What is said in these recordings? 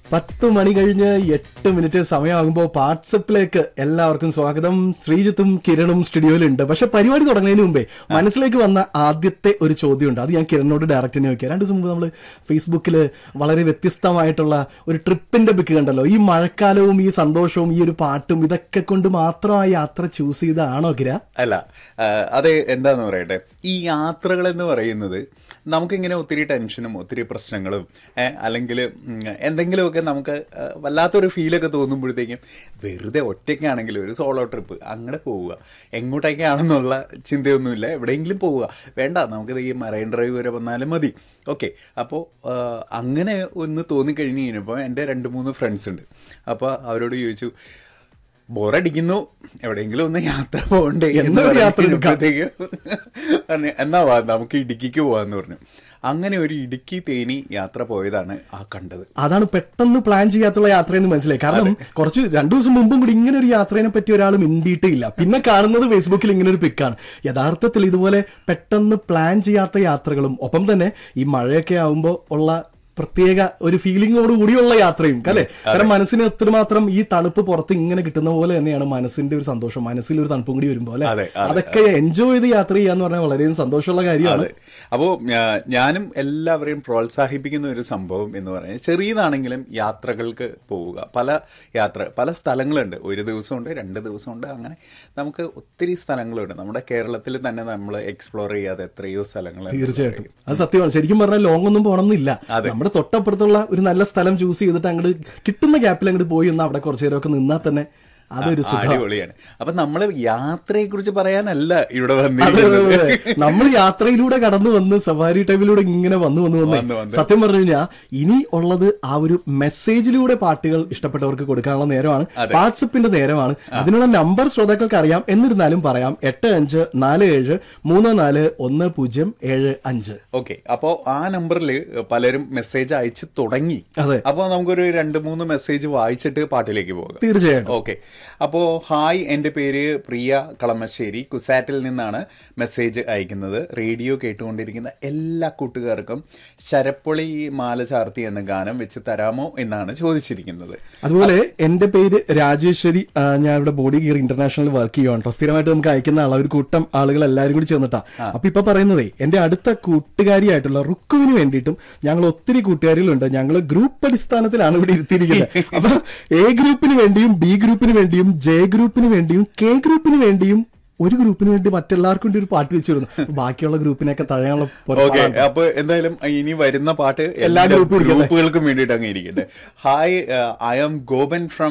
പത്ത് മണി കഴിഞ്ഞ് എട്ട് മിനിറ്റ് സമയമാകുമ്പോൾ വാട്സപ്പിലേക്ക് എല്ലാവർക്കും സ്വാഗതം ശ്രീജിത്തും കിരണും സ്റ്റുഡിയോയിലുണ്ട് പക്ഷെ പരിപാടി തുടങ്ങുന്നതിന് മുമ്പേ മനസ്സിലേക്ക് വന്ന ആദ്യത്തെ ഒരു ചോദ്യമുണ്ട് അത് ഞാൻ കിരണിനോട് ഡയറക്റ്റ് തന്നെ ചോദിക്കാം രണ്ടു ദിവസം മുമ്പ് നമ്മൾ ഫേസ്ബുക്കിൽ വളരെ വ്യത്യസ്തമായിട്ടുള്ള ഒരു ട്രിപ്പിന്റെ ബുക്ക് കണ്ടല്ലോ ഈ മഴക്കാലവും ഈ സന്തോഷവും ഈ ഒരു പാട്ടും ഇതൊക്കെ കൊണ്ട് മാത്രം ആ യാത്ര ചൂസ് ചെയ്തതാണോ കിര അല്ല ആ, അത് എന്താന്ന് പറയട്ടെ ഈ യാത്രകൾ എന്ന് പറയുന്നത് നമുക്കിങ്ങനെ ഒത്തിരി ടെൻഷനും ഒത്തിരി പ്രശ്നങ്ങളും ഏ, അല്ലെങ്കിൽ ഉം, എന്തെങ്കിലുമൊക്കെ നമുക്ക് ആ, വല്ലാത്തൊരു ഫീലൊക്കെ തോന്നുമ്പോഴത്തേക്കും വെറുതെ ഒറ്റയ്ക്കാണെങ്കിൽ ഒരു സോളോ ട്രിപ്പ് അങ്ങനെ പോവുക എങ്ങോട്ടേക്കാണെന്നുള്ള ചിന്തയൊന്നുമില്ല എവിടെയെങ്കിലും പോവുക വേണ്ട നമുക്കിത് ഈ മറൈൻ ഡ്രൈവ് വരെ വന്നാലും മതി ഓക്കെ അപ്പോൾ അങ്ങനെ ഒന്ന് തോന്നിക്കഴിഞ്ഞ് കഴിഞ്ഞപ്പോൾ എൻ്റെ രണ്ട് മൂന്ന് ഫ്രണ്ട്സ് ഉണ്ട് അപ്പോൾ അവരോട് ചോദിച്ചു ബോറടിക്കുന്നു എവിടെയെങ്കിലും ഒന്ന് യാത്ര പോകണ്ടേ എന്ന് എന്നൊരു യാത്ര എടുക്കാം. പറഞ്ഞപ്പോഴത്തേക്ക് പറഞ്ഞു എന്നാ വാ നമുക്ക് ഇടുക്കിക്ക് പോവാന്ന് പറഞ്ഞു അങ്ങനെ ഒരു ഇടുക്കി തേനി യാത്ര പോയതാണ് ആ കണ്ടത് അതാണ് പെട്ടെന്ന് പ്ലാൻ ചെയ്യാത്തുള്ള യാത്രയെന്ന് മനസ്സിലായി കാരണം കുറച്ച് രണ്ടു ദിവസം മുമ്പും കൂടി ഇങ്ങനെ ഒരു യാത്രയെ പറ്റി ഒരാൾ മിണ്ടിയിട്ടില്ല പിന്നെ കാണുന്നത് ഫേസ്ബുക്കിൽ ഇങ്ങനെ ഒരു പിക്കാണ് യഥാർത്ഥത്തിൽ ഇതുപോലെ പെട്ടെന്ന് പ്ലാൻ ചെയ്യാത്ത യാത്രകളും ഒപ്പം തന്നെ ഈ മഴയൊക്കെ ആവുമ്പോൾ ഉള്ള പ്രത്യേക ഒരു ഫീലിംഗോട് കൂടിയുള്ള യാത്രയും അല്ലെ കാരണം മനസ്സിന് എത്രമാത്രം ഈ തണുപ്പ് പുറത്ത് ഇങ്ങനെ കിട്ടുന്ന പോലെ തന്നെയാണ് മനസ്സിന്റെ ഒരു സന്തോഷം മനസ്സിൽ ഒരു തണുപ്പും കൂടി വരുമ്പോൾ അല്ലെ അതെ, അതെ, അതൊക്കെ എൻജോയ് ചെയ്ത് യാത്ര ചെയ്യാന്ന് പറഞ്ഞാൽ വളരെ സന്തോഷമുള്ള കാര്യമാണ് അതെ അപ്പോൾ ഞാനും എല്ലാവരെയും പ്രോത്സാഹിപ്പിക്കുന്ന ഒരു സംഭവം എന്ന് പറയുന്നത് ചെറിയതാണെങ്കിലും യാത്രകൾക്ക് പോവുക പല യാത്ര പല സ്ഥലങ്ങളുണ്ട് ഒരു ദിവസമുണ്ട് രണ്ട് ദിവസമുണ്ട് അങ്ങനെ നമുക്ക് ഒത്തിരി സ്ഥലങ്ങളുണ്ട് നമ്മുടെ കേരളത്തിൽ തന്നെ നമ്മൾ എക്സ്പ്ലോർ ചെയ്യാതെ എത്രയോ സ്ഥലങ്ങൾ തീർച്ചയായിട്ടും അത് സത്യമാണ് ശരിക്കും പറഞ്ഞാൽ ലോങ് ഒന്നും പോകണമെന്നില്ല നമ്മുടെ തൊട്ടപ്പുറത്തുള്ള ഒരു നല്ല സ്ഥലം ചൂസ് ചെയ്തിട്ട് അങ്ങോട്ട് കിട്ടുന്ന ഗ്യാപ്പിൽ അങ്ങോട്ട് പോയി ഒന്ന് അവിടെ കുറച്ചു നേരമൊക്കെ നിന്നാൽ തന്നെ അതൊരു സുഖം അടിപൊളിയാണ് അപ്പൊ നമ്മൾ യാത്രയെ കുറിച്ച് പറയാനല്ല ഇവിടെ അതെ, അതെ, വന്നിരിക്കുന്നത് അതെ. നമ്മൾ യാത്രയിലൂടെ കടന്നു വന്ന് സഫാരി ടൈമിലൂടെ ഇങ്ങനെ വന്നു വന്നു വന്ന് വന്ന് വന്ന്. സത്യം പറഞ്ഞു കഴിഞ്ഞാൽ ഇനി ഉള്ളത് ആ ഒരു മെസ്സേജിലൂടെ പാട്ടുകൾ ഇഷ്ടപ്പെട്ടവർക്ക് കൊടുക്കാനുള്ള നേരമാണ് വാട്സപ്പിന്റെ നേരമാണ് അതിനുള്ള നമ്പർ ശ്രോതാക്കൾക്ക് അറിയാം എന്നിരുന്നാലും പറയാം എട്ട് അഞ്ച് നാല് ഏഴ് മൂന്ന് നാല് ഒന്ന് പൂജ്യം ഏഴ് അഞ്ച് ഓക്കെ അപ്പോ ആ നമ്പറിൽ പലരും മെസ്സേജ് അയച്ചു തുടങ്ങി അതെ. അപ്പോ നമുക്കൊരു രണ്ട് മൂന്ന് മെസ്സേജ് വായിച്ചിട്ട് പാട്ടിലേക്ക് പോകാം തീർച്ചയായിട്ടും ഓക്കെ അപ്പോ ഹായ് എൻ്റെ പേര് പ്രിയ കളമശ്ശേരി കുസാറ്റിൽ നിന്നാണ് മെസ്സേജ് അയക്കുന്നത് റേഡിയോ കേട്ടുകൊണ്ടിരിക്കുന്ന എല്ലാ കൂട്ടുകാർക്കും ശരപ്പൊളി മാല ചാർത്തി എന്ന ഗാനം വെച്ച് തരാമോ എന്നാണ് ചോദിച്ചിരിക്കുന്നത് അതുപോലെ എന്റെ പേര് രാജേശ്വരി ആ, ഞാൻ ഇവിടെ ബോഡി ഗിയർ ഇന്റർനാഷണൽ വർക്ക് ചെയ്യുവാണ് കേട്ടോ സ്ഥിരമായിട്ട് നമുക്ക് അയക്കുന്ന ആളാ ഒരു കൂട്ടം ആളുകൾ എല്ലാവരും കൂടി ചേർന്നിട്ടാ അപ്പൊ ഇപ്പൊ പറയുന്നതേ എന്റെ അടുത്ത കൂട്ടുകാരിയായിട്ടുള്ള റുക്കുവിന് വേണ്ടിയിട്ടും ഞങ്ങൾ ഒത്തിരി കൂട്ടുകാരികളുണ്ട് ഞങ്ങൾ ഗ്രൂപ്പ് അടിസ്ഥാനത്തിലാണ് ഇവിടെ ഇരുത്തിയിരിക്കുന്നത് അപ്പൊ എ ഗ്രൂപ്പിന് വേണ്ടിയും ബി ഗ്രൂപ്പിന് വേണ്ടിയും ജെ ഗ്രൂപ്പിന് വേണ്ടിയും കെ ഗ്രൂപ്പിന് വേണ്ടിയും ഒരു ഗ്രൂപ്പിന് വേണ്ടി മറ്റെല്ലാവർക്കും വേണ്ടി ഒരു പാട്ട് വെച്ചിരുന്നു ബാക്കിയുള്ള ഗ്രൂപ്പിനെയൊക്കെ തഴയാനുള്ള ഓക്കെ പുറപ്പാടാണ്. അപ്പൊ എന്തായാലും ഇനി വരുന്ന പാട്ട് എല്ലാ എല്ലാ ഗ്രൂപ്പും ഇരിക്കട്ടെ. ഗ്രൂപ്പുകൾക്കും വേണ്ടിയിട്ട് അങ്ങ് ഇരിക്കട്ടെ hi I am Gopan from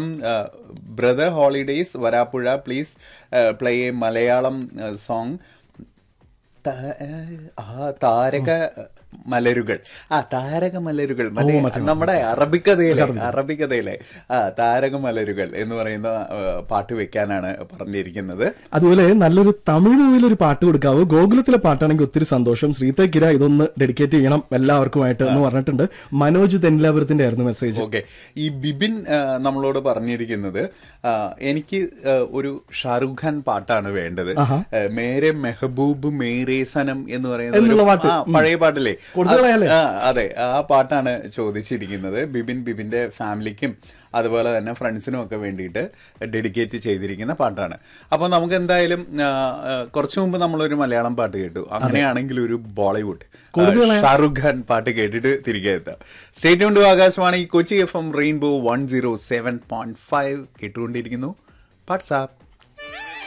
brother holidays Varappuzha please play a Malayalam song ആ താരക മലരുകൾ ആ താരക മലരുകൾ മലയ- നമ്മുടെ അറബിക്കഥയിലെ അറബിക്കഥയിലെ ആ താരക മലരുകൾ എന്ന് പറയുന്ന ആ, പാട്ട് വെക്കാനാണ് പറഞ്ഞിരിക്കുന്നത് അതുപോലെ നല്ലൊരു തമിഴ് മൂവിയിൽ ഒരു പാട്ട് കൊടുക്കാവോ ഗോകുലത്തിലെ പാട്ടാണെങ്കിൽ ഒത്തിരി സന്തോഷം ശ്രീത കിര ഇതൊന്ന് ഡെഡിക്കേറ്റ് ചെയ്യണം എല്ലാവർക്കുമായിട്ട് എന്ന് പറഞ്ഞിട്ടുണ്ട് മനോജ് തെന്നിലാപുരത്തിന്റെ ആയിരുന്നു മെസ്സേജ് ഓക്കെ ഈ ബിബിൻ ആ, നമ്മളോട് പറഞ്ഞിരിക്കുന്നത് ആ, എനിക്ക് ആ, ഒരു ഷാറുഖ് ഖാൻ പാട്ടാണ് വേണ്ടത് ആ, മേരെ മെഹബൂബ് മേരേ സനം എന്ന് പറയുന്ന എന്നുള്ള ഒരു- പാട്ട്. ആ, പഴയ പാട്ടില്ലേ കൊടുത്തു കളയാല്ലേ? ആ, അതെ ആ പാട്ടാണ് ചോദിച്ചിരിക്കുന്നത് ബിബിൻ ബിബിന്റെ ഫാമിലിക്കും അതുപോലെ തന്നെ ഫ്രണ്ട്സിനും ഒക്കെ വേണ്ടിയിട്ട് ഡെഡിക്കേറ്റ് ചെയ്തിരിക്കുന്ന പാട്ടാണ് അപ്പൊ നമുക്ക് എന്തായാലും ആ, ആ, കുറച്ചു മുമ്പ് നമ്മളൊരു മലയാളം പാട്ട് കേട്ടു അങ്ങനെയാണെങ്കിൽ ഒരു ബോളിവുഡ് ആ, ഷാറുഖ് ഖാൻ പാട്ട് കേട്ടിട്ട് തിരികെ എത്താം സ്റ്റേറ്റ് ടു Akashvani Kochi F M Rainbow one zero seven point five കേട്ടുകൊണ്ടിരിക്കുന്നു വാട്സാപ്പ്